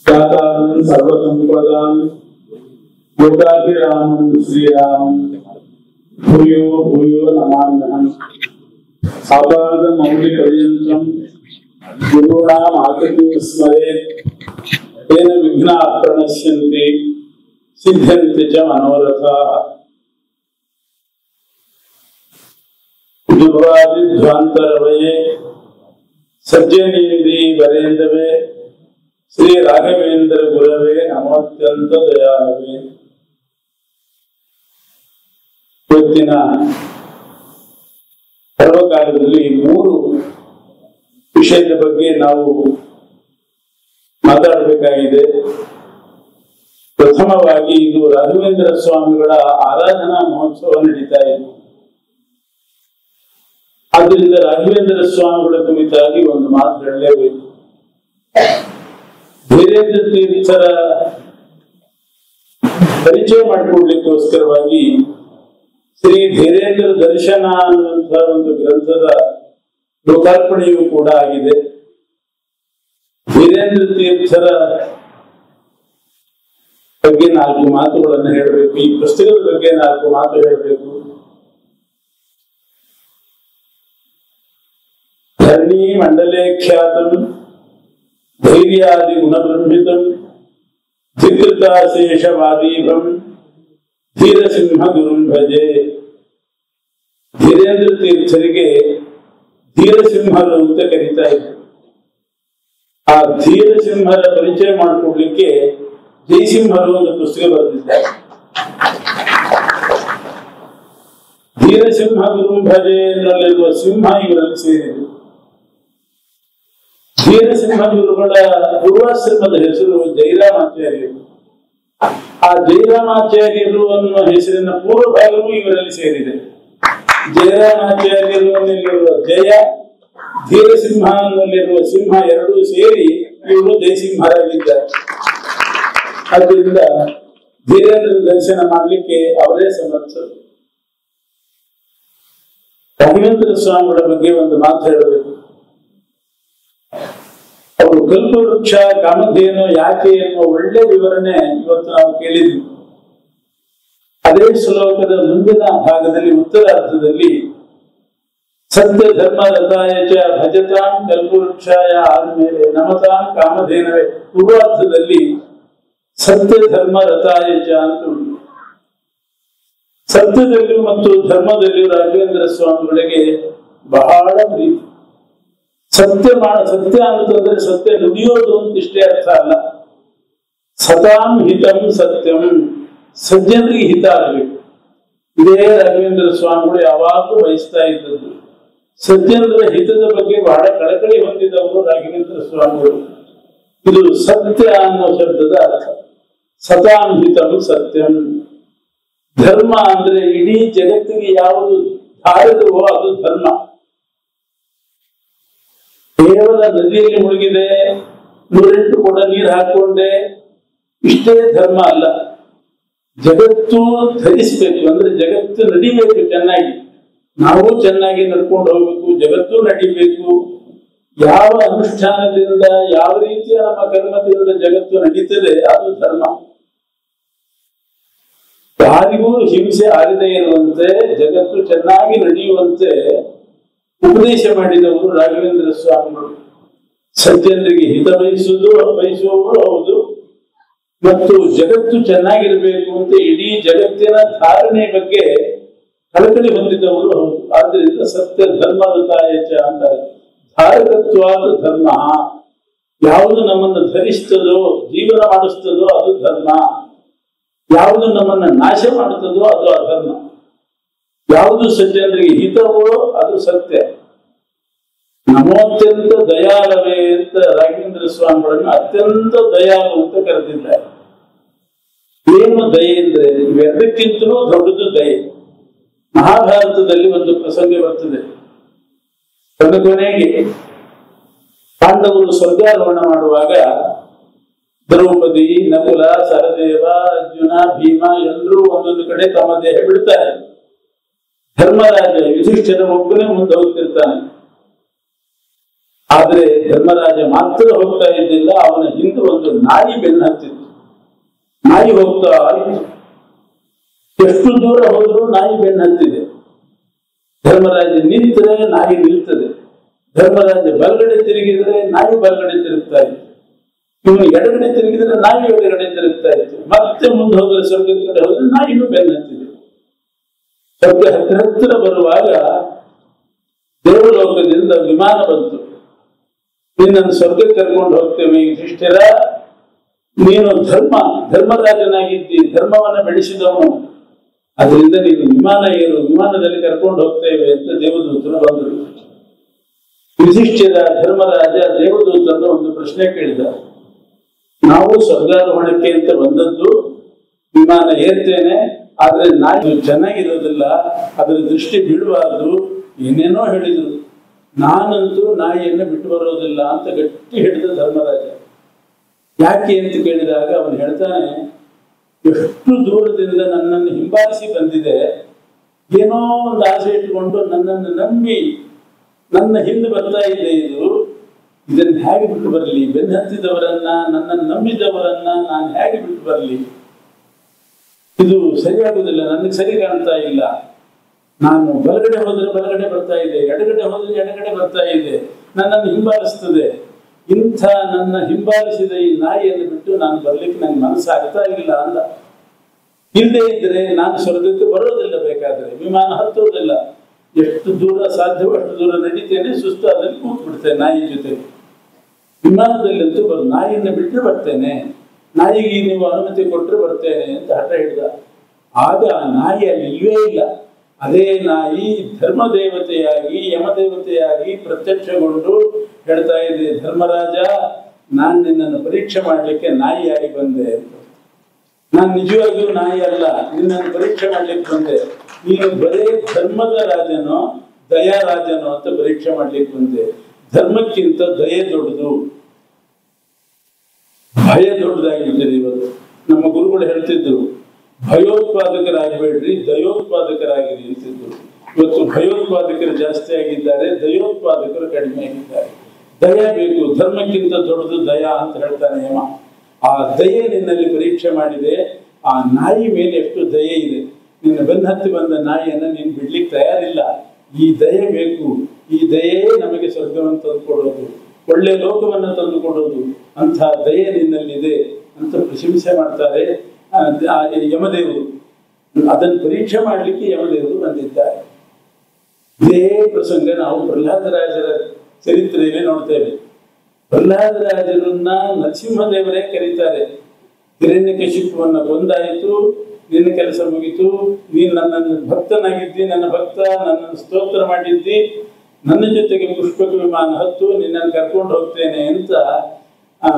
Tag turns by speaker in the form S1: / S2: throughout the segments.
S1: दातारं सर्वसम्पदां योगाभिरामं श्रीरामं भूयो भूयो नमाम्यहम् आपादमौलिपर्यन्तं गुरूणाम् आकृतिं स्मरेत् तेन विघ्नाः प्रणश्यन्ति सिद्ध्यन्ति च मनोरथाः दुर्वादिध्वान्तरवये सज्जनीन्द्री वरेन्दवे ಶ್ರೀ ರಾಘವೇಂದ್ರ ಗುರವೇ ನಮೋತ್ಯಂತ ದಯಾಳವೇ ಇವತ್ತಿನ ಸರ್ವಕಾಲದಲ್ಲಿ ಮೂರು ವಿಷಯದ ಬಗ್ಗೆ ನಾವು ಮಾತಾಡಬೇಕಾಗಿದೆ ಪ್ರಥಮವಾಗಿ ಇದು ರಾಘವೇಂದ್ರ ಸ್ವಾಮಿಗಳ ಆರಾಧನಾ ಮಹೋತ್ಸವ ನಡೀತಾ ಇದೆ ಆದ್ದರಿಂದ ರಾಘವೇಂದ್ರ ಸ್ವಾಮಿಗಳ ಕುರಿತಾಗಿ ಒಂದು ಮಾತು ಹೇಳಲೇಬೇಕು ಧೀರೇಂದ್ರ ತೀರ್ಥರ ಪರಿಚಯ ಮಾಡಿಕೊಡ್ಲಿಕ್ಕೋಸ್ಕರವಾಗಿ ಶ್ರೀ ಧೀರೇಂದ್ರ ದರ್ಶನ ಅನ್ನುವಂತಹ ಒಂದು ಗ್ರಂಥದ ಲೋಕಾರ್ಪಣೆಯೂ ಕೂಡ ಆಗಿದೆ ಧೀರೇಂದ್ರ ತೀರ್ಥರ ಬಗ್ಗೆ ನಾಲ್ಕು ಮಾತುಗಳನ್ನು ಹೇಳಬೇಕು ಈ ಪುಸ್ತಕದ ಬಗ್ಗೆ ನಾಲ್ಕು ಮಾತು ಹೇಳಬೇಕು ಧರಣಿ ಮಂಡಲೇ ಖ್ಯಾತಂ ಧೈರ್ಯಾದಿ ಗುಣಬ್ರಹ್ಮಿತಂ ಧಿಕೃತಾಶೇಷವಾದೀಭಂ ಧೀರಸಿಂಹ ಗುರುಂ ಭಜೆ ಧೀರೇಂದ್ರ ತೀರ್ಥರಿಗೆ ಧೀರಸಿಂಹರು ಅಂತ ಕರೀತಾ ಇದ್ರು ಆ ಧೀರಸಿಂಹರ ಪರಿಚಯ ಮಾಡಿಕೊಡ್ಲಿಕ್ಕೆ ಜಯಸಿಂಹರು ಒಂದು ಪುಸ್ತಕ ಬರೆದಿದ್ದಾರೆ ಧೀರಸಿಂಹ ಗುರುಂ ಭಜೆ ಎನ್ನುವಲ್ಲಿರುವ ಸಿಂಹ ಇವರಲ್ಲಿ ಸೇರಿದೆ ಧೀರಸಿಂಹ ಗುರುಗಳ ಪೂರ್ವಾಶ್ರಮದ ಹೆಸರು ಜೈರಾಮಾಚಾರ್ಯರು ಆ ಜೈರಾಮಾಚಾರ್ಯರು ಅನ್ನುವ ಹೆಸರಿನ ಪೂರ್ವ ಭಾಗವೂ ಇವರಲ್ಲಿ ಸೇರಿದೆ ಜಯರಾಮಾಚಾರ್ಯರು ಅನ್ನಲ್ಲಿರುವ ಜಯ ಧೀರಸಿಂಹ ಅನ್ನಲ್ಲಿರುವ ಸಿಂಹ ಎರಡೂ ಸೇರಿ ಇವರು ಜಯಸಿಂಹರಾಗಿದ್ದಾರೆ ಆದ್ದರಿಂದ ಧೀರೇಂದ್ರ ದರ್ಶನ ಮಾಡಲಿಕ್ಕೆ ಅವರೇ ಸಮರ್ಥರು ರಾಘವೇಂದ್ರ ಸ್ವಾಮಿಗಳ ಬಗ್ಗೆ ಒಂದು ಮಾತು ಹೇಳಬೇಕು ಅವರು ಕಲ್ಪವೃಕ್ಷ ಕಾಮಧೇನು ಯಾಕೆ ಎನ್ನುವ ಒಳ್ಳೆ ವಿವರಣೆ ಇವತ್ತು ನಾವು ಕೇಳಿದ್ವಿ ಅದೇ ಶ್ಲೋಕದ ಮುಂದಿನ ಭಾಗದಲ್ಲಿ ಉತ್ತರಾರ್ಧದಲ್ಲಿ ಸತ್ಯ ಧರ್ಮ ರಥಾಯ ಚ ಭಜತಾಂ ಕಲ್ಪವೃಕ್ಷಾಯ ಆದ್ಮೇಲೆ ನಮತಾಂ ಕಾಮಧೇನವೇ ಪೂರ್ವಾರ್ಧದಲ್ಲಿ ಸತ್ಯ ಧರ್ಮ ರಥಾಯ ಚ ಅಂತ ಉಂಟು ಸತ್ಯದಲ್ಲಿಯೂ ಮತ್ತು ಧರ್ಮದಲ್ಲಿಯೂ ರಾಘವೇಂದ್ರ ಸ್ವಾಮಿಗಳಿಗೆ ಬಹಳ ಪ್ರೀತಿ ಸತ್ಯ ಮಾಡ ಸತ್ಯ ಅಂತಂದ್ರೆ ಸತ್ಯ ನುಡಿಯೋದು ಅಂತ ಇಷ್ಟೇ ಅರ್ಥ ಅಲ್ಲ ಸತಾಂ ಹಿತಂ ಸತ್ಯಂ ಸಜ್ಜನರಿಗೆ ಹಿತ ಆಗಬೇಕು ಇದೇ ರಾಘವೇಂದ್ರ ಸ್ವಾಮಿಗಳು ಯಾವಾಗಲೂ ಬಯಸ್ತಾ ಇದ್ದದ್ದು ಸಜ್ಜನರ ಹಿತದ ಬಗ್ಗೆ ಬಹಳ ಕಳಕಳಿ ಹೊಂದಿದವರು ರಾಘವೇಂದ್ರ ಸ್ವಾಮಿಗಳು ಇದು ಸತ್ಯ ಅನ್ನೋ ಶಬ್ದದ ಅರ್ಥ ಸತಾಂ ಹಿತಂ ಸತ್ಯಂ ಧರ್ಮ ಅಂದ್ರೆ ಇಡೀ ಜಗತ್ತಿಗೆ ಯಾವುದು ಧಾರಕವೋ ಅದು ಧರ್ಮ ಕೇವಲ ನದಿಯಲ್ಲಿ ಮುಳುಗಿದೆ ನೂರೆಂಟು ಕೊಡ ನೀರು ಹಾಕೊಂಡೆ ಇಷ್ಟೇ ಧರ್ಮ ಅಲ್ಲ ಜಗತ್ತು ಧರಿಸಬೇಕು ಅಂದ್ರೆ ಜಗತ್ತು ನಡಿಬೇಕು ಚೆನ್ನಾಗಿ ನಾವು ಚೆನ್ನಾಗಿ ನಡ್ಕೊಂಡು ಹೋಗ್ಬೇಕು ಜಗತ್ತು ನಡಿಬೇಕು ಯಾವ ಅನುಷ್ಠಾನದಿಂದ ಯಾವ ರೀತಿಯ ನಮ್ಮ ಕರ್ಮದಿಂದ ಜಗತ್ತು ನಡೀತದೆ ಅದು ಧರ್ಮ ಯಾರಿಗೂ ಹಿಂಸೆ ಆಗದೇ ಇರುವಂತೆ ಜಗತ್ತು ಚೆನ್ನಾಗಿ ನಡೆಯುವಂತೆ ಉಪದೇಶ ಮಾಡಿದವರು ರಾಘವೇಂದ್ರ ಸ್ವಾಮಿಗಳು ಸಜ್ಜನರಿಗೆ ಹಿತ ಬಯಸುವುದು ಬಯಸುವವರು ಹೌದು ಮತ್ತು ಜಗತ್ತು ಚೆನ್ನಾಗಿರ್ಬೇಕು ಅಂತ ಇಡೀ ಜಗತ್ತಿನ ಧಾರಣೆ ಬಗ್ಗೆ ಕಳಕಳಿ ಹೊಂದಿದವರು ಹೌದು ಆದ್ರಿಂದ ಸತ್ಯ ಧರ್ಮದತಾಯಚ ಅಂತಾರೆ ಧಾರಕತ್ವಾದ ಧರ್ಮ ಯಾವುದು ನಮ್ಮನ್ನು ಧರಿಸ್ತದೋ ಜೀವನ ಮಾಡಿಸ್ತದೋ ಅದು ಧರ್ಮ ಯಾವುದು ನಮ್ಮನ್ನ ನಾಶ ಮಾಡುತ್ತದೋ ಅದು ಅಧರ್ಮ ಯಾವುದು ಸಜ್ಜನರಿಗೆ ಹಿತವೋ ಅದು ಸತ್ಯ ನಮೋತ್ಯಂತ ದಯಾಳವೇ ಅಂತ ರಾಘವೇಂದ್ರ ಸ್ವಾಮಿಗಳನ್ನು ಅತ್ಯಂತ ದಯಾಳು ಅಂತ ಕರೆದಿದ್ದಾರೆ ಏನು ದಯೆ ಅಂದ್ರೆ ಇವೆರಡಕ್ಕಿಂತಲೂ ದೊಡ್ಡದು ದಯೆ ಮಹಾಭಾರತದಲ್ಲಿ ಒಂದು ಪ್ರಸಂಗ ಬರ್ತದೆ ತನ್ನ ಕೊನೆಗೆ ಪಾಂಡವರು ಸ್ವರ್ಗಾರೋಹಣ ಮಾಡುವಾಗ ದ್ರೌಪದಿ ನಕುಲ ಸಹದೇವ ಅರ್ಜುನ ಭೀಮ ಎಲ್ಲರೂ ಒಂದೊಂದು ಕಡೆ ತಮ್ಮ ದೇಹ ಬಿಡ್ತಾರೆ ಧರ್ಮರಾಜ ಯುಧಿಷ್ಠಿರ ಒಬ್ಬನೇ ಮುಂದೆ ಹೋಗ್ತಿರ್ತಾನೆ ಆ ಆದ್ರೆ ಧರ್ಮರಾಜ ಮಾತ್ರ ಹೋಗ್ತಾ ಇದ್ದಿಲ್ಲ ಅವನ ಹಿಂದೆ ಒಂದು ನಾಯಿ ಬೆನ್ನು ಹತ್ತಿತ್ತು ನಾಯಿ ಹೋಗ್ತಾ ಇತ್ತು ಎಷ್ಟು ದೂರ ಹೋದ್ರೂ ನಾಯಿ ಬೆನ್ನು ಹತ್ತಿದೆ ಧರ್ಮರಾಜ ನಿಂತರೆ ನಾಯಿ ನಿಲ್ತದೆ ಧರ್ಮರಾಜ ಬಲಗಡೆ ತಿರುಗಿದ್ರೆ ನಾಯಿ ಬಲಗಡೆ ತಿರುಗ್ತಾ ಇತ್ತು ಇವನು ಎಡಗಡೆ ತಿರುಗಿದ್ರೆ ನಾಯಿ ಎಡಗಡೆ ತಿರುಗ್ತಾ ಇತ್ತು ಮತ್ತೆ ಮುಂದೆ ಹೋದ್ರೆ ಸ್ವರ್ಗದ ಕಡೆ ಹೋದ್ರೆ ನಾಯಿನೂ ಬೆನ್ನು ಹತ್ತಿದೆ ಸ್ವರ್ಗ ಹತ್ತಿರ ಹತ್ತಿರ ಬರುವಾಗ ದೇವಲೋಕದಿಂದ ವಿಮಾನ ಬಂತು ನಿನ್ನನ್ನು ಸ್ವರ್ಗಕ್ಕೆ ಕರ್ಕೊಂಡು ಹೋಗ್ತೇವೆ ಯುಧಿಷ್ಠಿರ ನೀನು ಧರ್ಮ ಧರ್ಮರಾಜನಾಗಿದ್ದಿ ಧರ್ಮವನ್ನ ಬೆಳೆಸಿದವನು ಅದರಿಂದ ನೀನು ವಿಮಾನ ಏರು ವಿಮಾನದಲ್ಲಿ ಕರ್ಕೊಂಡು ಹೋಗ್ತೇವೆ ಅಂತ ದೇವದೂತರು ಬಂದರು ಯುಧಿಷ್ಠಿರ ಧರ್ಮರಾಜ ದೇವದೂತರನ್ನು ಒಂದು ಪ್ರಶ್ನೆ ಕೇಳಿದ ನಾವು ಸ್ವರ್ಗಾರೋಹಣಕ್ಕೆ ಅಂತ ಬಂದದ್ದು ವಿಮಾನ ಏರ್ತೇನೆ ಆದ್ರೆ ನಾಯಿ ಚೆನ್ನಾಗಿರೋದಿಲ್ಲ ಅದರ ದೃಷ್ಟಿ ಬೀಳಬಾರದು ಏನೇನೋ ಹೇಳಿದ್ರು ನಾನಂತೂ ನಾಯಿಯನ್ನು ಬಿಟ್ಟು ಬರೋದಿಲ್ಲ ಅಂತ ಗಟ್ಟಿ ಹಿಡಿದ ಧರ್ಮರಾಜ ಯಾಕೆ ಅಂತ ಕೇಳಿದಾಗ ಅವನು ಹೇಳ್ತಾನೆ ಎಷ್ಟು ದೂರದಿಂದ ನನ್ನನ್ನು ಹಿಂಬಾಲಿಸಿ ಬಂದಿದೆ ಏನೋ ಒಂದು ಆಸೆ ಇಟ್ಕೊಂಡು ನನ್ನನ್ನು ನಂಬಿ ನನ್ನ ಹಿಂದೆ ಬರ್ತಾ ಇದೆ ಇದು ಇದನ್ನು ಹೇಗೆ ಬಿಟ್ಟು ಬರಲಿ ಬೆನ್ನು ಹತ್ತಿದವರನ್ನ ನನ್ನನ್ನು ನಂಬಿದವರನ್ನ ನಾನು ಹೇಗೆ ಬಿಟ್ಟು ಬರಲಿ ಇದು ಸರಿಯಾಗುವುದಿಲ್ಲ ನನಗೆ ಸರಿ ಕಾಣ್ತಾ ಇಲ್ಲ ನಾನು ಬಲಗಡೆ ಹೋದ್ರೆ ಬಲಗಡೆ ಬರ್ತಾ ಇದೆ ಎಡಗಡೆ ಹೋದ್ರೆ ಎಡಗಡೆ ಬರ್ತಾ ಇದೆ ನನ್ನನ್ನು ಹಿಂಬಾಲಿಸ್ತದೆ ಇಂಥ ನನ್ನ ಹಿಂಬಾಲಿಸಿದ ಈ ನಾಯಿಯನ್ನು ಬಿಟ್ಟು ನಾನು ಬರ್ಲಿಕ್ಕೆ ನಂಗೆ ಮನಸ್ಸಾಗ್ತಾ ಇಲ್ಲ ಅಂದ ಇಲ್ಲದೆ ಇದ್ರೆ ನಾನು ಸ್ವರ್ಗಕ್ಕೆ ಬರೋದಿಲ್ಲ ಬೇಕಾದ್ರೆ ವಿಮಾನ ಹತ್ತೋದಿಲ್ಲ ಎಷ್ಟು ದೂರ ಸಾಧ್ಯವೋ ಅಷ್ಟು ದೂರ ನಡೀತೇನೆ ಸುಸ್ತಾದಲ್ಲಿ ಕೂತ್ ಬಿಡ್ತೇನೆ ನಾಯಿ ಜೊತೆ ವಿಮಾನದಲ್ಲಂತೂ ಬರ್ ನಾಯಿಯನ್ನು ಬಿಟ್ಟರೆ ಬರ್ತೇನೆ ನಾಯಿಗೆ ನೀವು ಅನುಮತಿ ಕೊಟ್ಟರೆ ಬರ್ತೇನೆ ಅಂತ ಹಠ ಹಿಡ್ದ ಆಗ ಆ ನಾಯಿ ಅಲ್ಲಿ ಇಲ್ಲವೇ ಇಲ್ಲ ಅದೇ ನಾಯಿ ಧರ್ಮ ದೇವತೆಯಾಗಿ ಯಮದೇವತೆಯಾಗಿ ಪ್ರತ್ಯಕ್ಷಗೊಂಡು ಹೇಳ್ತಾ ಇದೆ ಧರ್ಮರಾಜ ನಾನು ನಿನ್ನನ್ನು ಪರೀಕ್ಷೆ ಮಾಡಲಿಕ್ಕೆ ನಾಯಿಯಾಗಿ ಬಂದೆ ಅಂತ ನಾನು ನಿಜವಾಗಿಯೂ ನಾಯಿ ಅಲ್ಲ ನಿನ್ನನ್ನು ಪರೀಕ್ಷೆ ಮಾಡ್ಲಿಕ್ಕೆ ಬಂದೆ ನೀನು ಬರೇ ಧರ್ಮದ ರಾಜನೋ ದಯಾ ರಾಜನೋ ಅಂತ ಪರೀಕ್ಷೆ ಮಾಡ್ಲಿಕ್ಕೆ ಬಂದೆ ಧರ್ಮಕ್ಕಿಂತ ದಯೆ ದೊಡ್ಡದು ಭಯ ದೊಡ್ಡದಾಗಿಬಿಟ್ಟಿದೆ ಇವತ್ತು ನಮ್ಮ ಗುರುಗಳು ಹೇಳ್ತಿದ್ರು ಭಯೋತ್ಪಾದಕರಾಗಬೇಡ್ರಿ ದಯೋತ್ಪಾದಕರಾಗಿರಿ ಅಂತಿದ್ರು ಇವತ್ತು ಭಯೋತ್ಪಾದಕರು ಜಾಸ್ತಿ ಆಗಿದ್ದಾರೆ ದಯೋತ್ಪಾದಕರು ಕಡಿಮೆ ಆಗಿದ್ದಾರೆ ದಯ ಬೇಕು ಧರ್ಮಕ್ಕಿಂತ ದೊಡ್ಡದು ದಯ ಅಂತ ಹೇಳ್ತಾನೆ ಯಮ ಆ ದಯೆ ನಿನ್ನಲ್ಲಿ ಪರೀಕ್ಷೆ ಮಾಡಿದೆ ಆ ನಾಯಿ ಮೇಲೆ ಎಷ್ಟು ದಯೆ ಇದೆ ನಿನ್ನ ಬೆನ್ನತ್ತಿ ಬಂದ ನಾಯಿಯನ್ನು ನೀನು ಬಿಡ್ಲಿಕ್ಕೆ ತಯಾರಿಲ್ಲ ಈ ದಯೆ ಬೇಕು ಈ ದಯೆಯೇ ನಮಗೆ ಸ್ವರ್ಗವನ್ನು ತಂದುಕೊಡೋದು ಒಳ್ಳೆ ಲೋಕವನ್ನು ತಂದುಕೊಡೋದು ಅಂಥ ದಯೆ ನಿನ್ನಲ್ಲಿದೆ ಅಂತ ಪ್ರಶಂಸೆ ಮಾಡ್ತಾರೆ ಆ, ಆ ಯಮದೇವರು ಅದನ್ನು ಪರೀಕ್ಷೆ ಮಾಡಲಿಕ್ಕೆ ಯಮದೇವರು ಬಂದಿದ್ದಾರೆ ಇದೇ ಪ್ರಸಂಗ ನಾವು ಪ್ರಹ್ಲಾದರಾಜರ ಚರಿತ್ರೆಯಲ್ಲಿ ನೋಡ್ತೇವೆ ಪ್ರಹ್ಲಾದರಾಜರನ್ನ ನರಸಿಂಹದೇವರೇ ಕರೀತಾರೆ ಹಿರಣ್ಯಕಶಿಪುವನ್ನ ಕೊಂದಾಯಿತು ನಿನ್ನ ಕೆಲಸ ಮುಗಿತು ನೀನು ನನ್ನ ಭಕ್ತನಾಗಿದ್ದಿ ನನ್ನ ಭಕ್ತ ನನ್ನನ್ನು ಸ್ತೋತ್ರ ಮಾಡಿದ್ದಿ ನನ್ನ ಜೊತೆಗೆ ಪುಷ್ಪಕ ವಿಮಾನ ಹತ್ತು ನಿನ್ನನ್ನು ಕರ್ಕೊಂಡು ಹೋಗ್ತೇನೆ ಅಂತ ಆ,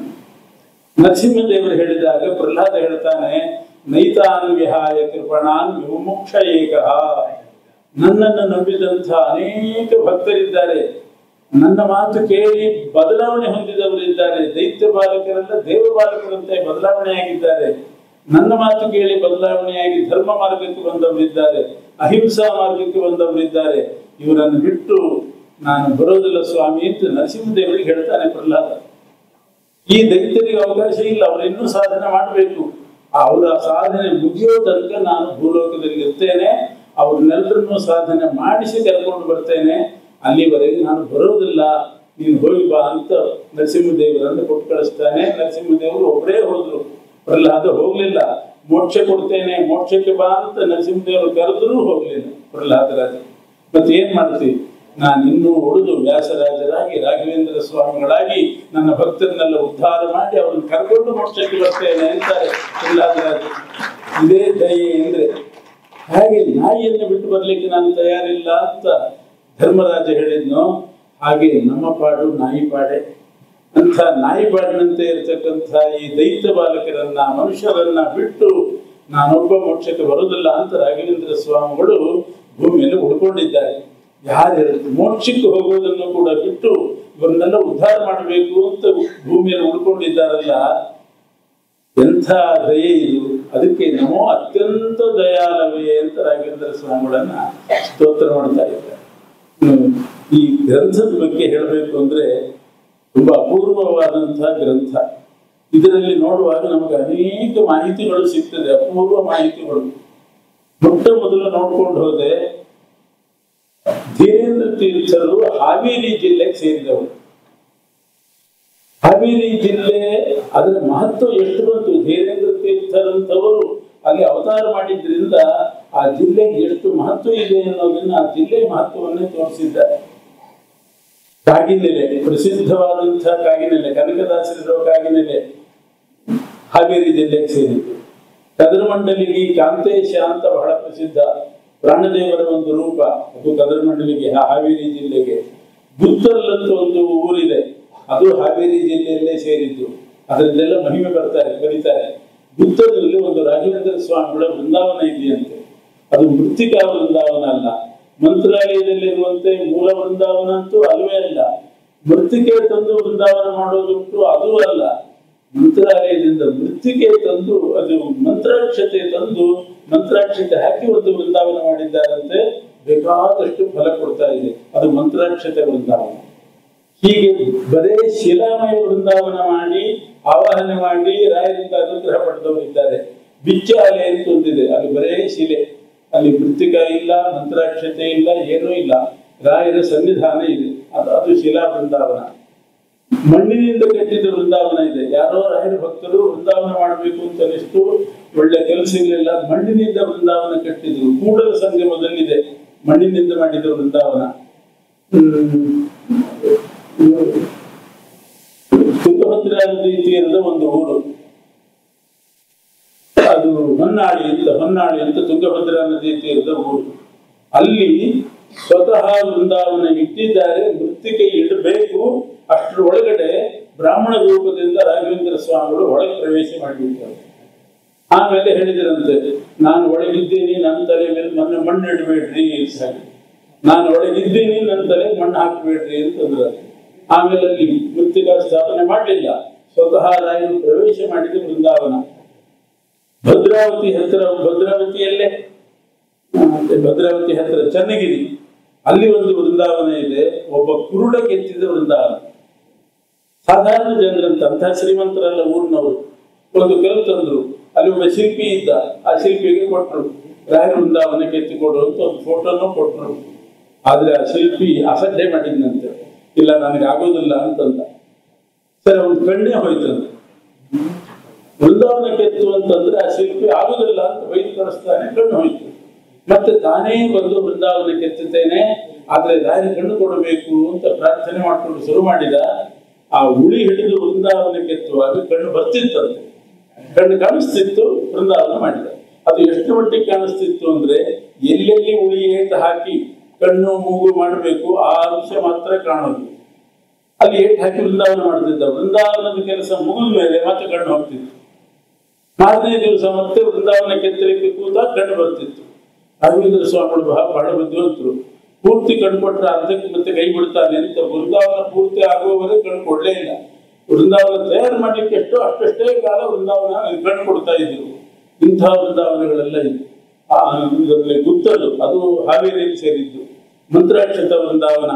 S1: ನರಸಿಂಹದೇವರು ಹೇಳಿದಾಗ ಪ್ರಹ್ಲಾದ ಹೇಳ್ತಾನೆ ನೈತಾನ್ ವಿಹಾಯ ಕೃಪಣಾನ್ ವಿಮುಕ್ಷ ಏಕಃ ನನ್ನನ್ನು ನಂಬಿದಂಥ ಅನೇಕ ಭಕ್ತರಿದ್ದಾರೆ ನನ್ನ ಮಾತು ಕೇಳಿ ಬದಲಾವಣೆ ಹೊಂದಿದವರಿದ್ದಾರೆ ದೈತ್ಯ ಬಾಲಕರೆಲ್ಲ ದೇವ ಬಾಲಕರಂತೆ ಬದಲಾವಣೆಯಾಗಿದ್ದಾರೆ ನನ್ನ ಮಾತು ಕೇಳಿ ಬದಲಾವಣೆಯಾಗಿ ಧರ್ಮ ಮಾರ್ಗಕ್ಕೆ ಬಂದವರಿದ್ದಾರೆ ಅಹಿಂಸಾ ಮಾರ್ಗಕ್ಕೆ ಬಂದವರಿದ್ದಾರೆ ಇವರನ್ನು ಬಿಟ್ಟು ನಾನು ಬರೋದಿಲ್ಲ ಸ್ವಾಮಿ ಅಂತ ನರಸಿಂಹದೇವರಿಗೆ ಹೇಳ್ತಾನೆ ಪ್ರಹ್ಲಾದ ಈ ದೈತ್ಯರಿಗೆ ಅವಕಾಶ ಇಲ್ಲ ಅವರು ಇನ್ನೂ ಸಾಧನೆ ಮಾಡಬೇಕು ಅವರ ಸಾಧನೆ ಮುಗಿಯೋ ತನಕ ನಾನು ಭೂಲೋಕದಲ್ಲಿ ಇರ್ತೇನೆ ಅವ್ರನ್ನೆಲ್ಲರನ್ನೂ ಸಾಧನೆ ಮಾಡಿಸಿ ಕರ್ಕೊಂಡು ಬರ್ತೇನೆ ಅಲ್ಲಿವರೆಗೆ ನಾನು ಬರೋದಿಲ್ಲ ನೀನು ಹೋಗಿ ಬಾ ಅಂತ ನರಸಿಂಹದೇವರನ್ನು ಕೊಟ್ಟು ಕಳಿಸ್ತಾನೆ ನರಸಿಂಹದೇವರು ಒಬ್ಬರೇ ಹೋದ್ರು ಪ್ರಹ್ಲಾದ ಹೋಗ್ಲಿಲ್ಲ ಮೋಕ್ಷ ಕೊಡ್ತೇನೆ ಮೋಕ್ಷಕ್ಕೆ ಬಾ ಅಂತ ನರಸಿಂಹದೇವರು ಕರೆದ್ರೂ ಹೋಗ್ಲಿಲ್ಲ ಪ್ರಹ್ಲಾದರಾಜ ಮತ್ತೆ ಏನ್ ಮಾಡ್ತೀವಿ ನಾನು ಇನ್ನೂ ಉಳಿದು ವ್ಯಾಸರಾಜರಾಗಿ ರಾಘವೇಂದ್ರ ಸ್ವಾಮಿಗಳಾಗಿ ನನ್ನ ಭಕ್ತರನ್ನೆಲ್ಲ ಉದ್ಧಾರ ಮಾಡಿ ಅವ್ರನ್ನ ಕರ್ಕೊಂಡು ಮೋಕ್ಷಕ್ಕೆ ಬರ್ತೇನೆ ಅಂತಾರೆ ಪ್ರಹ್ಲಾದರಾಜ ಇದೇ ದಯೆ ಅಂದ್ರೆ ಹಾಗೆ ನಾಯಿಯನ್ನು ಬಿಟ್ಟು ಬರ್ಲಿಕ್ಕೆ ನಾನು ತಯಾರಿಲ್ಲ ಅಂತ ಧರ್ಮರಾಜ ಹೇಳಿದ್ನೋ ಹಾಗೆ ನಮ್ಮ ಪಾಡು ನಾಯಿ ಪಾಡೆ ಅಂತ ನಾಯಿ ಪಾಡಿನಂತೆ ಇರತಕ್ಕಂಥ ಈ ದೈತ್ಯ ಬಾಲಕರನ್ನ ಮನುಷ್ಯರನ್ನ ಬಿಟ್ಟು ನಾನೊಬ್ಬ ಮೋಕ್ಷಕ್ಕೆ ಬರುವುದಿಲ್ಲ ಅಂತ ರಾಘವೇಂದ್ರ ಸ್ವಾಮಿಗಳು ಭೂಮಿಯಲ್ಲಿ ಉಳ್ಕೊಂಡಿದ್ದಾರೆ ಯಾರು ಮೋಕ್ಷಕ್ಕೆ ಹೋಗೋದನ್ನು ಕೂಡ ಬಿಟ್ಟು ಇವರನ್ನೆಲ್ಲ ಉದ್ಧಾರ ಮಾಡಬೇಕು ಅಂತ ಭೂಮಿಯಲ್ಲಿ ಉಳ್ಕೊಂಡಿದ್ದಾರಲ್ಲ ಎಂಥ ದಯೆ ಇದು ಅದಕ್ಕೆ ನಮೋ ಅತ್ಯಂತ ದಯಾಲವೇ ಅಂತ ರಾಘವೇಂದ್ರ ಸ್ವಾಮಿಗಳನ್ನ ಸ್ತೋತ್ರ ಮಾಡ್ತಾ ಇದ್ದಾರೆ ಹ್ಮ್. ಈ ಗ್ರಂಥದ ಬಗ್ಗೆ ಹೇಳಬೇಕು ಅಂದ್ರೆ ತುಂಬಾ ಅಪೂರ್ವವಾದಂತಹ ಗ್ರಂಥ ಇದರಲ್ಲಿ ನೋಡುವಾಗ ನಮಗೆ ಅನೇಕ ಮಾಹಿತಿಗಳು ಸಿಗ್ತದೆ ಅಪೂರ್ವ ಮಾಹಿತಿಗಳು ಮೊಟ್ಟ ಮೊದಲು ನೋಡ್ಕೊಂಡು ಹೋದೆ ಧೀರೇಂದ್ರ ತೀರ್ಥರು ಹಾವೇರಿ ಜಿಲ್ಲೆಗೆ ಸೇರಿದವರು ಹಾವೇರಿ ಜಿಲ್ಲೆ ಅದರ ಮಹತ್ವ ಎಷ್ಟು ಬಂತು ಧೀರೇಂದ್ರ ತೀರ್ಥರಂತವರು ಅಲ್ಲಿ ಅವತಾರ ಮಾಡಿದ್ರಿಂದ ಆ ಜಿಲ್ಲೆಗೆ ಎಷ್ಟು ಮಹತ್ವ ಇದೆ ಅನ್ನೋದನ್ನ ಆ ಜಿಲ್ಲೆ ಮಹತ್ವವನ್ನೇ ತೋರಿಸಿದ್ದಾರೆ ಕಾಗಿನೆಲೆ ಪ್ರಸಿದ್ಧವಾದಂತಹ ಕಾಗಿನೆಲೆ ಕನಕದಾಸರಿರೋ ಕಾಗಿನೆಲೆ ಹಾವೇರಿ ಜಿಲ್ಲೆಗೆ ಸೇರಿತ್ತು ಕದರಮಂಡಲಿಗೆ ಕಾಂತೇಶ ಅಂತ ಬಹಳ ಪ್ರಸಿದ್ಧ ಪ್ರಾಣದೇವರ ಒಂದು ರೂಪ ಅದು ಕದರಮಂಡಲಿಗೆ ಹಾ- ಹಾವೇರಿ ಜಿಲ್ಲೆಗೆ ಗುತ್ತಲ್ಲಂತ ಒಂದು ಊರಿದೆ ಅದು ಹಾವೇರಿ ಜಿಲ್ಲೆಯಲ್ಲೇ ಸೇರಿದ್ದು ಅದರಲ್ಲೆಲ್ಲ ಮಹಿಮೆ ಬರ್ತಾರೆ ಬರೀತಾರೆ ಗುತ್ತದಲ್ಲಿ ಒಂದು ರಾಘವೇಂದ್ರ ಸ್ವಾಮಿಗಳ ವೃಂದಾವನ ಇದೆಯಂತೆ ಅದು ಮೃತ್ತಿಕಾ ವೃಂದಾವನ ಅಲ್ಲ ಮಂತ್ರಾಲಯದಲ್ಲಿರುವಂತೆ ಮೂಲ ವೃಂದಾವನ ಅಂತೂ ಅಲ್ವೇ ಅಲ್ಲ ಮೃತ್ತಿಕೆ ತಂದು ವೃಂದಾವನ ಮಾಡೋದುಂಟು ಅದೂ ಅಲ್ಲ ಮಂತ್ರಾಲಯದಿಂದ ಮೃತ್ತಿಕೆ ತಂದು ಅದು ಮಂತ್ರಾಕ್ಷತೆ ತಂದು ಮಂತ್ರಾಕ್ಷತೆ ಹಾಕಿ ಒಂದು ವೃಂದಾವನ ಮಾಡಿದ್ದಾರಂತೆ ಬೇಕಾದಷ್ಟು ಫಲ ಕೊಡ್ತಾ ಇದೆ ಅದು ಮಂತ್ರಾಕ್ಷತೆ ವೃಂದಾವನ ಹೀಗೆ ಬರೇ ಶಿಲಾಮಯ ವೃಂದಾವನ ಮಾಡಿ ಆವಾಹನೆ ಮಾಡಿ ರಾಯರಿಂದ ಅನುಗ್ರಹ ಪಡೆದವರಿದ್ದಾರೆ ಬಿಚ್ಚಾಲೆ ಅಂತ ಒಂದಿದೆ ಅಲ್ಲಿ ಬರೇ ಶಿಲೆ ಅಲ್ಲಿ ಮೃತ್ತಿಕ ಇಲ್ಲ ಮಂತ್ರಾಕ್ಷತೆ ಇಲ್ಲ ಏನೂ ಇಲ್ಲ ರಾಯರ ಸನ್ನಿಧಾನ ಇದೆ ಅದು ಅದು ಶಿಲಾ ವೃಂದಾವನ ಮಣ್ಣಿನಿಂದ ಕಟ್ಟಿದ ವೃಂದಾವನ ಇದೆ ಯಾರೋ ರಾಯರ ಭಕ್ತರು ವೃಂದಾವನ ಮಾಡಬೇಕು ಅಂತ ಅನಿಸ್ತು ಒಳ್ಳೆ ಕೆಲಸ ಇರಲಿಲ್ಲ ಮಣ್ಣಿನಿಂದ ವೃಂದಾವನ ಕಟ್ಟಿದ್ರು ಕೂಡಲ ಸಂಗಮದಲ್ಲಿದೆ ಮಣ್ಣಿನಿಂದ ಮಾಡಿದ ವೃಂದಾವನ ಹ್ಮ್. ತುಂಗಭದ್ರಾ ನದಿ ತೀರದ ಒಂದು ಊರು ಅದು ಹೊನ್ನಾಳಿ ಅಂತ ಹೊನ್ನಾಳಿ ಅಂತ ತುಂಗಭದ್ರಾ ನದಿ ತೀರದ ಊರು ಅಲ್ಲಿ ಸ್ವತಃ ವೃಂದಾವನ ಇಟ್ಟಿದ್ದಾರೆ ಮೃತ್ತಿಗೆ ಇಡಬೇಕು ಅಷ್ಟರ ಒಳಗಡೆ ಬ್ರಾಹ್ಮಣ ರೂಪದಿಂದ ರಾಘವೇಂದ್ರ ಸ್ವಾಮಿಗಳು ಒಳಗೆ ಪ್ರವೇಶ ಮಾಡಿಬಿಡ್ತಾರೆ ಆಮೇಲೆ ಹೇಳಿದರಂತೆ ನಾನು ಒಳಗಿದ್ದೀನಿ ನನ್ನ ತಲೆ ಮೇಲೆ ನನ್ನ ಮಣ್ಣು ಇಡಬೇಡ್ರಿ ಅಂತ ಹೇಳಿ ನಾನು ಒಳಗಿದ್ದೀನಿ ನನ್ನ ತಲೆ ಮಣ್ಣು ಹಾಕಬೇಡ್ರಿ ಅಂತಂದ್ರೆ ಆಮೇಲೆ ಅಲ್ಲಿ ಮೃತ್ತಿಕಾ ಸ್ಥಾಪನೆ ಮಾಡಲಿಲ್ಲ ಸ್ವತಃ ರಾಯರು ಪ್ರವೇಶ ಮಾಡಿದ ಬೃಂದಾವನ ಭದ್ರಾವತಿ ಹತ್ತಿರ ಭದ್ರಾವತಿಯಲ್ಲೇ ಆ, ಮತ್ತೆ ಭದ್ರಾವತಿ ಹತ್ತಿರ ಚನ್ನಗಿರಿ ಅಲ್ಲಿ ಒಂದು ವೃಂದಾವನ ಇದೆ ಒಬ್ಬ ಕುರುಡ ಕೆತ್ತಿದ ವೃಂದಾವನ ಸಾಧಾರಣ ಜನರಂತ ಅಂತ ಶ್ರೀಮಂತರಲ್ಲ ಊರಿನವರು ಒಂದು ಕಲ್ಲು ತಂದ್ರು ಅಲ್ಲಿ ಒಬ್ಬ ಶಿಲ್ಪಿ ಇದ್ದ ಆ ಶಿಲ್ಪಿಗೆ ಕೊಟ್ಟರು ರಾಯ ವೃಂದಾವನ ಕೆತ್ತಿಕೊಡು ಅಂತ ಒಂದು ಫೋಟೋನು ಕೊಟ್ಟರು ಆದ್ರೆ ಆ ಶಿಲ್ಪಿ ಅಸಡ್ಡೆ ಮಾಡಿದ್ನಂತೆ ಇಲ್ಲ ನನಗೆ ಆಗೋದಿಲ್ಲ ಅಂತಂದ ಸರಿ ಅವ್ನ ಕಣ್ಣೇ ಹೋಯ್ತಂತೆ ವೃಂದಾವನ ಕೆತ್ತು ಅಂತಂದ್ರೆ ಆ ಶಿಲ್ಪಿ ಆಗುದಿಲ್ಲ ಅಂತ ಬೈದು ಕಳಿಸ್ತಾನೆ ಕಣ್ಣು ಹೋಯ್ತು ಮತ್ತೆ ತಾನೇ ಬಂದು ವೃಂದಾವನ ಕೆತ್ತುತ್ತೇನೆ ಆದ್ರೆ ರಾಯರ ಕಣ್ಣು ಕೊಡಬೇಕು ಅಂತ ಪ್ರಾರ್ಥನೆ ಮಾಡ್ಕೊಂಡು ಶುರು ಮಾಡಿದ ಆ ಉಳಿ ಹಿಡಿದು ವೃಂದಾವನ ಕೆತ್ತುವಾಗ ಕಣ್ಣು ಬರ್ತಿತ್ತಂತೆ ಕಣ್ಣು ಕಾಣಿಸ್ತಿತ್ತು ವೃಂದಾವನ ಮಾಡಿದ ಅದು ಎಷ್ಟು ಮಟ್ಟಿಗೆ ಕಾಣಿಸ್ತಿತ್ತು ಅಂದ್ರೆ ಎಲ್ಲೆಲ್ಲಿ ಉಳಿ ಏಟು ಹಾಕಿ ಕಣ್ಣು ಮೂಗು ಮಾಡಬೇಕು ಆ ಅಂಶ ಮಾತ್ರ ಕಾಣೋದು ಅಲ್ಲಿ ಏಟ್ ಹಾಕಿ ವೃಂದಾವನ ಮಾಡ್ತಿದ್ದ ವೃಂದಾವನದ ಕೆಲಸ ಮುಗಿದ ಮೇಲೆ ಮತ್ತೆ ಕಣ್ಣು ಹೋಗ್ತಿತ್ತು ಮಾರನೇ ದಿವಸ ಮತ್ತೆ ವೃಂದಾವನ ಕೆತ್ತಲಿಕ್ಕೆ ಕೂತ ಕಣ್ಣು ಬರ್ತಿತ್ತು ರಾಘವೇಂದ್ರ ಸ್ವಾಮಿಗಳು ಬಹಳ ಬಹಳ ಬುದ್ಧಿವಂತರು ಪೂರ್ತಿ ಕಣ್ಣು ಕೊಟ್ಟರೆ ಅರ್ಧಕ್ಕೆ ಮತ್ತೆ ಕೈ ಬಿಡ್ತಾನೆ ಅಂತ ವೃಂದಾವನ ಪೂರ್ತಿ ಆಗುವವರೆಗೆ ಕಣ್ಣು ಕೊಡ್ಲೇ ಇಲ್ಲ ವೃಂದಾವನ ತಯಾರು ಮಾಡ್ಲಿಕ್ಕೆ ಎಷ್ಟೋ ಅಷ್ಟಷ್ಟೇ ಕಾಲ ವೃಂದಾವನ ಕಣ್ಣು ಕೊಡ್ತಾ ಇದ್ರು ಇಂಥ ವೃಂದಾವನಗಳೆಲ್ಲ ಇದೆ ಆ ಇದರಲ್ಲಿ ಗುತ್ತಲು ಅದು ಹಾವೇರಿಯಲ್ಲಿ ಸೇರಿದ್ದು ಮಂತ್ರಾಕ್ಷತ ವೃಂದಾವನ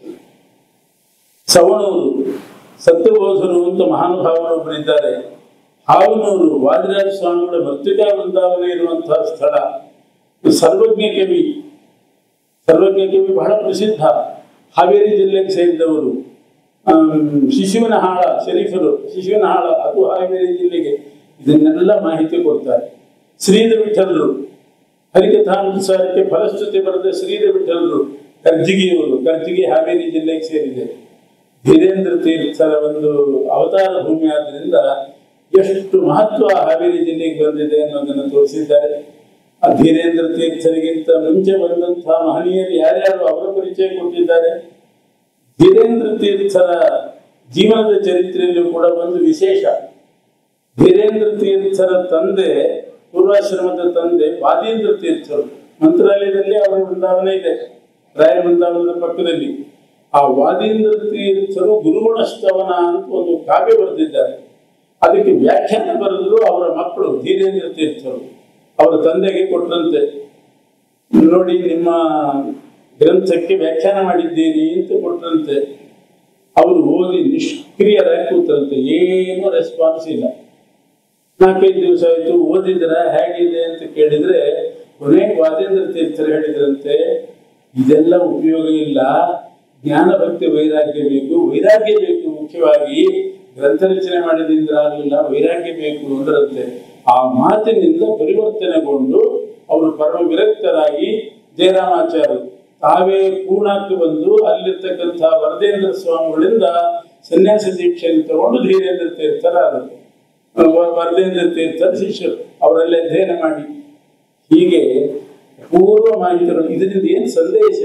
S1: ಸವಣೂರು ಸತ್ಯಬೋಧರು ಅಂತ ಮಹಾನುಭಾವರು ಒಬ್ಬರಿದ್ದಾರೆ ಹಾವನೂರು ವಾದಿರಾಜ ಸ್ವಾಮಿಗಳ ಮೃತ್ತಿಕಾ ವೃಂದಾವನ ಇರುವಂತಹ ಸ್ಥಳ ಸರ್ವಜ್ಞ ಕವಿ ಸರ್ವಜ್ಞ ಕವಿ ಬಹಳ ಪ್ರಸಿದ್ಧ ಹಾವೇರಿ ಜಿಲ್ಲೆಗೆ ಸೇರಿದವರು ಆಮ್, ಶಿಶುವಿನಹಾಳ ಶರೀಫರು ಶಿಶುವಿನಹಾಳ ಅದು ಹಾವೇರಿ ಜಿಲ್ಲೆಗೆ ಇದನ್ನೆಲ್ಲ ಮಾಹಿತಿ ಕೊಡ್ತಾರೆ ಶ್ರೀಧರ ವಿಠಲರು ಹರಿಕಥಾನುಸಾರಕ್ಕೆ ಫಲಶ್ರುತಿ ಬರೆದ ಶ್ರೀಧರ ವಿಠಲರು ಕರ್ಜಿಗಿಯವರು ಕರ್ಜಿಗಿ ಹಾವೇರಿ ಜಿಲ್ಲೆಗೆ ಸೇರಿದೆ ಧೀರೇಂದ್ರ ತೀರ್ಥರ ಒಂದು ಅವತಾರ ಭೂಮಿ ಆದ್ರಿಂದ ಎಷ್ಟು ಮಹತ್ವ ಹಾವೇರಿ ಜಿಲ್ಲೆಗೆ ಬಂದಿದೆ ಅನ್ನೋದನ್ನು ತೋರಿಸಿದ್ದಾರೆ ಆ ಧೀರೇಂದ್ರ ತೀರ್ಥರಿಗಿಂತ ಮುಂಚೆ ಬಂದಂತಹ ಮಹನೀಯರು ಯಾರ್ಯಾರು ಅವರ ಪರಿಚಯ ಕೊಟ್ಟಿದ್ದಾರೆ ಧೀರೇಂದ್ರ ತೀರ್ಥರ ಜೀವನದ ಚರಿತ್ರೆಯಲ್ಲೂ ಕೂಡ ಒಂದು ವಿಶೇಷ ಧೀರೇಂದ್ರ ತೀರ್ಥರ ತಂದೆ ಪೂರ್ವಾಶ್ರಮದ ತಂದೆ ವಾದೀಂದ್ರ ತೀರ್ಥರು ಮಂತ್ರಾಲಯದಲ್ಲಿ ಅವರ ವೃಂದಾವನ ಇದೆ ರಾಯ ವೃಂದಾವನದ ಪಕ್ಕದಲ್ಲಿ ಆ ವಾದೀಂದ್ರ ತೀರ್ಥರು ಗುರುಗುಣ ಸ್ತವನ ಅಂತ ಒಂದು ಕಾವ್ಯ ಬರೆದಿದ್ದಾರೆ ಅದಕ್ಕೆ ವ್ಯಾಖ್ಯಾನ ಬರೆದ್ರು ಅವರ ಮಕ್ಕಳು ಧೀರೇಂದ್ರ ತೀರ್ಥರು ಅವರ ತಂದೆಗೆ ಕೊಟ್ಟಂತೆ ನೋಡಿ ನಿಮ್ಮ ಗ್ರಂಥಕ್ಕೆ ವ್ಯಾಖ್ಯಾನ ಮಾಡಿದ್ದೇನೆ ಅಂತ ಕೊಟ್ಟರಂತೆ ಅವರು ಓದಿ ನಿಷ್ಕ್ರಿಯರಾಗಿ ಕೂತರಂತೆ ಏನೂ ರೆಸ್ಪಾನ್ಸ್ ಇಲ್ಲ ನಾಲ್ಕೈದು ದಿವಸ ಆಯ್ತು ಓದಿದ್ರ ಹೇಗಿದೆ ಅಂತ ಕೇಳಿದ್ರೆ ಕೊನೆಗೆ ವಾದೇಂದ್ರ ತೀರ್ಥರು ಹೇಳಿದ್ರಂತೆ ಇದೆಲ್ಲ ಉಪಯೋಗ ಇಲ್ಲ ಜ್ಞಾನ ಭಕ್ತಿ ವೈರಾಗ್ಯ ಬೇಕು ವೈರಾಗ್ಯ ಬೇಕು ಮುಖ್ಯವಾಗಿ ಗ್ರಂಥ ರಚನೆ ಮಾಡಿದ್ರಿಂದ ಆಗಲಿಲ್ಲ ವೈರಾಗ್ಯ ಬೇಕು ಅಂದ್ರಂತೆ ಆ ಮಾತಿನಿಂದ ಪರಿವರ್ತನೆಗೊಂಡು ಅವರು ಪರಮ ವಿರಕ್ತರಾಗಿ ಜಯರಾಮಾಚಾರ್ಯರು ತಾವೇ ಪೂರ್ಣಕ್ಕೆ ಬಂದು ಅಲ್ಲಿರ್ತಕ್ಕಂಥ ವರದೇಂದ್ರ ಸ್ವಾಮಿಗಳಿಂದ ಸನ್ಯಾಸ ದೀಕ್ಷೆಯನ್ನು ತಗೊಂಡು ಧೀರೇಂದ್ರ ತೀರ್ಥರಾದರು ವ- ವರದೇಂದ್ರ ತೀರ್ಥರ ಶಿಷ್ಯರು ಅವರಲ್ಲೇ ಅಧ್ಯಯನ ಮಾಡಿ ಹೀಗೆ ಪೂರ್ವ ಮಾಹಿತಿಗಳು ಇದರಿಂದ ಏನು ಸಂದೇಶ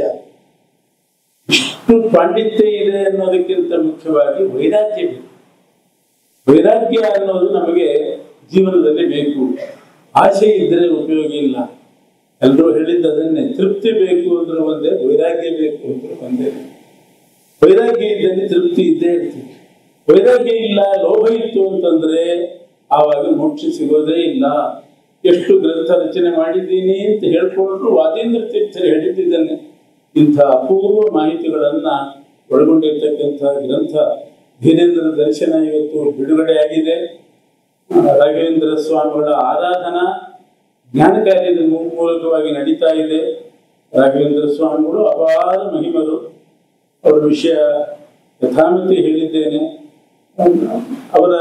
S1: ಇಷ್ಟು ಪಾಂಡಿತ್ಯ ಇದೆ ಅನ್ನೋದಕ್ಕಿಂತ ಮುಖ್ಯವಾಗಿ ವೈರಾಗ್ಯ ಬೇಕು ವೈರಾಗ್ಯ ಅನ್ನೋದು ನಮಗೆ ಜೀವನದಲ್ಲಿ ಬೇಕು ಆಸೆ ಇದ್ರೆ ಉಪಯೋಗ ಇಲ್ಲ ಎಲ್ಲರೂ ಹೇಳಿದ್ದು ಅದನ್ನೇ ತೃಪ್ತಿ ಬೇಕು ಅಂದ್ರೆ ಒಂದೇ ವೈರಾಗ್ಯ ಬೇಕು ಅಂದ್ರೆ ಒಂದೇ ವೈರಾಗ್ಯ ಇದ್ದಲ್ಲಿ ತೃಪ್ತಿ ಇದ್ದೇ ಇರ್ತದೆ ವೈರಾಗ್ಯ ಇಲ್ಲ ಲೋಭ ಇತ್ತು ಅಂತಂದ್ರೆ ಆವಾಗ ಮೋಕ್ಷ ಸಿಗೋದೇ ಇಲ್ಲ ಎಷ್ಟು ಗ್ರಂಥ ರಚನೆ ಮಾಡಿದ್ದೀನಿ ಅಂತ ಹೇಳ್ಕೊಂಡ್ರು ವಾದೇಂದ್ರ ತೀರ್ಥರು ಹೇಳಿದ್ದನ್ನೇ ಇಂಥ ಅಪೂರ್ವ ಮಾಹಿತಿಗಳನ್ನ ಒಳಗೊಂಡಿರ್ತಕ್ಕಂಥ ಗ್ರಂಥ ಧೀರೇಂದ್ರ ದರ್ಶನ ಇವತ್ತು ಬಿಡುಗಡೆಯಾಗಿದೆ ಆ, ರಾಘವೇಂದ್ರ ಸ್ವಾಮಿಗಳ ಆರಾಧನಾ ಜ್ಞಾನ ಕಾರ್ಯದ ಮೂ- ಮೂಲಕವಾಗಿ ನಡೀತಾ ಇದೆ ರಾಘವೇಂದ್ರ ಸ್ವಾಮಿಗಳು ಅಪಾರ ಮಹಿಮರು ಅವರ ವಿಷಯ ಯಥಾಮಿತಿ ಹೇಳಿದ್ದೇನೆ ಅವರ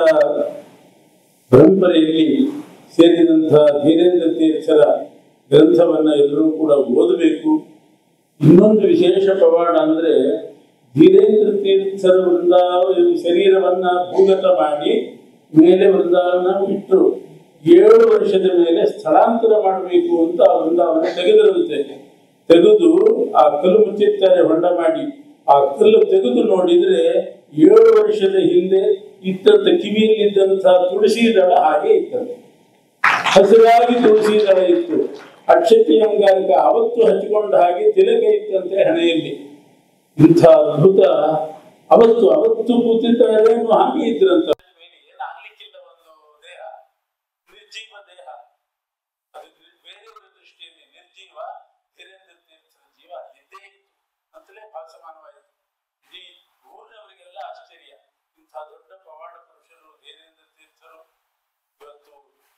S1: ಪರಂಪರೆಯಲ್ಲಿ ಸೇರಿದಂತಹ ಧೀರೇಂದ್ರ ತೀರ್ಥರ ಗ್ರಂಥವನ್ನ ಎಲ್ಲರೂ ಕೂಡ ಓದಬೇಕು ಇನ್ನೊಂದು ವಿಶೇಷ ಪವಾಡ ಅಂದ್ರೆ ಧೀರೇಂದ್ರ ತೀರ್ಥರ ವೃಂದಾವನ ಶರೀರವನ್ನ ಭೂಗತ ಮಾಡಿ ಮೇಲೆ ವೃಂದಾವನ ಇಟ್ಟರು ಏಳು ವರ್ಷದ ಮೇಲೆ ಸ್ಥಳಾಂತರ ಮಾಡಬೇಕು ಅಂತ ಆ ವೃಂದಾವನ ತೆಗೆದರಂತೆ ತೆಗೆದು ಆ ಕಲ್ಲು ಮುಚ್ಚಿರ್ತಾರೆ ಹೊಂಡ ಮಾಡಿ ಆ ಕಲ್ಲು ತೆಗೆದು ನೋಡಿದ್ರೆ ಏಳು ವರ್ಷದ ಹಿಂದೆ ಇತ್ತಂತ ಕಿವಿಯಲ್ಲಿದ್ದಂತಹ ತುಳಸಿ ದಳ ಹಾಗೆ ಇತ್ತಂತೆ ಹಸಿರಾಗಿ ತುಳಸಿ ದಳ ಇತ್ತು ಅಕ್ಷತಿ ಅಂಗಾರಕ ಅವತ್ತು ಹಚ್ಚಿಕೊಂಡ ಹಾಗೆ ತಿಲಕ ಇತ್ತಂತೆ ಹಣೆಯಲ್ಲಿ ಇಂಥ ಅದ್ಭುತ ಅವತ್ತು ಅವತ್ತು ಕೂತಿದ್ದಾರೆ ಅನ್ನೋ ಹಾಗೆ ಇದ್ರಂತ ಏನಾಗ್ಲಿಕ್ಕಿಲ್ಲ ಒಂದು ದೇಹ ನಿರ್ಜೀವ ದೇಹ ಅದು ಬೇರೆಯವರ ದೃಷ್ಟಿಯಲ್ಲಿ ನಿರ್ಜೀವ ಧೀರೇಂದ್ರ ತೀರ್ಥರ ಜೀವ ಅಲ್ಲಿದ್ದೇ ಇತ್ತು ಅಂತಲೇ ಭಾಸಮಾನವಾಯಿತು ಇಡೀ ಊರಿನವರಿಗೆಲ್ಲ ಆಶ್ಚರ್ಯ ಇಂಥ ದೊಡ್ಡ ಪವಾಡ ಪುರುಷರು ಧೀರೇಂದ್ರ ತೀರ್ಥರು ಇವತ್ತು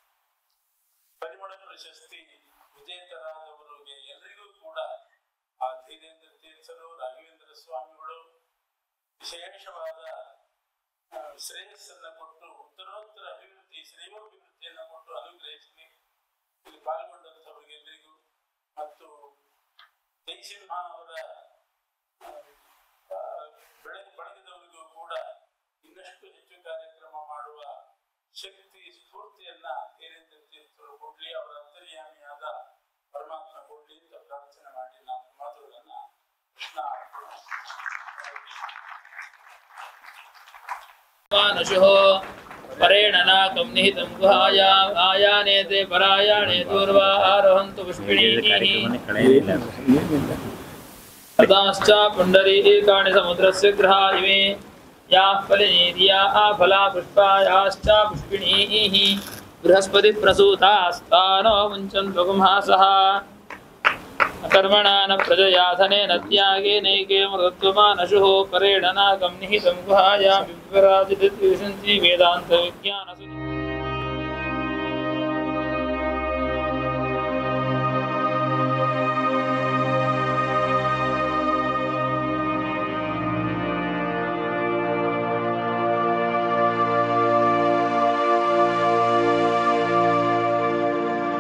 S1: ಪರಿಮಳ ಪ್ರಶಸ್ತಿ ವಿಜೇತರಾದವರಿಗೆ ಎಲ್ಲರಿಗೂ ಕೂಡ ಆ ಧೀರೇಂದ್ರ ತೀರ್ಥರು ರಾಘವೇಂದ್ರ ಸ್ವಾಮಿಗಳು ವಿಶೇಷವಾದ ಆ, ಶ್ರೇಯಸ್ಸನ್ನ ಕೊಟ್ಟು ಉತ್ತರೋತ್ತರ ಅಭಿವೃದ್ಧಿ ಶ್ರೇಯೋಭಿವೃದ್ಧಿಯನ್ನು ಕೊಟ್ಟು ಅನುಗ್ರಹಿಸಲಿ ಇಲ್ಲಿ ಪಾಲ್ಗೊಂಡಂಥವರಿಗೆಲ್ಲರಿಗೂ ಮತ್ತು ಜಯಸಿಂಹ ಅವರ ಆ, ಆ, ಬೆಳೆ ಬಳಗದವರಿಗೂ ಕೂಡ ಇನ್ನಷ್ಟು ಹೆಚ್ಚು ಕಾರ್ಯಕ್ರಮ ಮಾಡುವ ಶಕ್ತಿ ಸ್ಫೂರ್ತಿಯನ್ನ ಧೀರೇಂದ್ರ ತೀರ್ಥರು ಕೊಡ್ಲಿ ಅವರ ಅಂತರ್ಯಾಮಿಯಾದ ಪರಮಾತ್ಮ ಕೊಡ್ಲಿ ಅಂತ ಪ್ರಾರ್ಥನೆ ಮಾಡಿ ನಾನು ಮಾತುಗಳನ್ನ ಕೃಷ್ಣ
S2: मानुषुः परेण नाकं निहितं गुहाया आयानेते परायाणे दूर्वा आरोहन्तु पुष्पिणीः तताश्च पुण्डरीकाणि समुद्रस्य गृहा इमे याः फलिनीर्या आफला पुष्पायाश्च पुष्पिणीः बृहस्पतिप्रसूतास्तानो मुञ्चन्तु गुंहासः कर्मणा न प्रजया धनेन त्यागेनैके मृतत्वमानशुः परेण नाकं निहितं गुहाया विभ्राजितविशन्ति वेदान्तविज्ञानसु